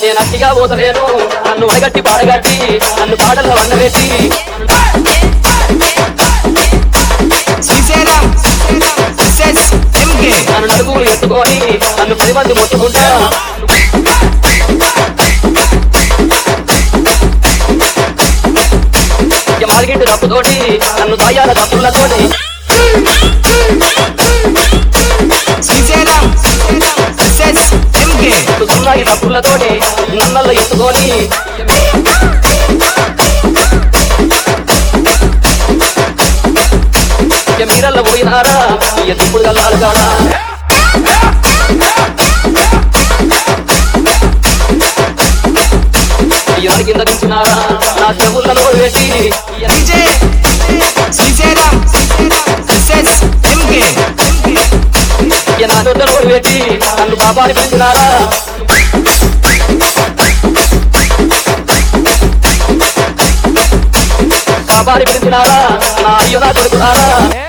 నేను అట్టిగా పోతలేను నన్ను వడగట్టి పాడగట్టి నన్ను పాటల్లో వండబెట్టి శ్రీశైలం మిస్సెస్ ఎంకే నన్ను నలుగురు ఎత్తుకొని నన్ను పది మంది మొత్తుకుంటా ఇక మాలిగింటి తప్పుతోటి నన్ను తాయాల తప్పులతోటి శ్రీశైలం మిస్సెస్ ఎంకే సున్నాయి తప్పులతోటి నన్నల్లో ఎత్తుకొని ఇక మీరల్లో పోయినారా ఇక దిప్పుడు గల్లాలు కాదా ఇవరి కింద దించినారా నా చెవులను పెట్టి డీజే శ్రీశైలం మిస్సెస్ ఎంకే ఇక నా దొడ్డలు పెట్టి నన్ను పాపాన్ని పెంచినారా పాపాన్ని పెంచినారా నా అయ్యో నా కొడుకునారా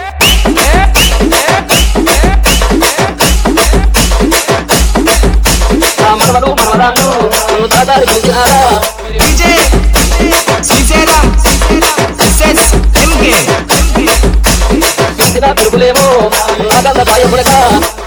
నా మనవలు మనవరాళ్ళు నన్ను తాతారు పిలిచినారా డీజే శ్రీశైలం మిస్సెస్ ఎంకే పిలిచిన పిలుపులేమో నాకల్ల భయపడక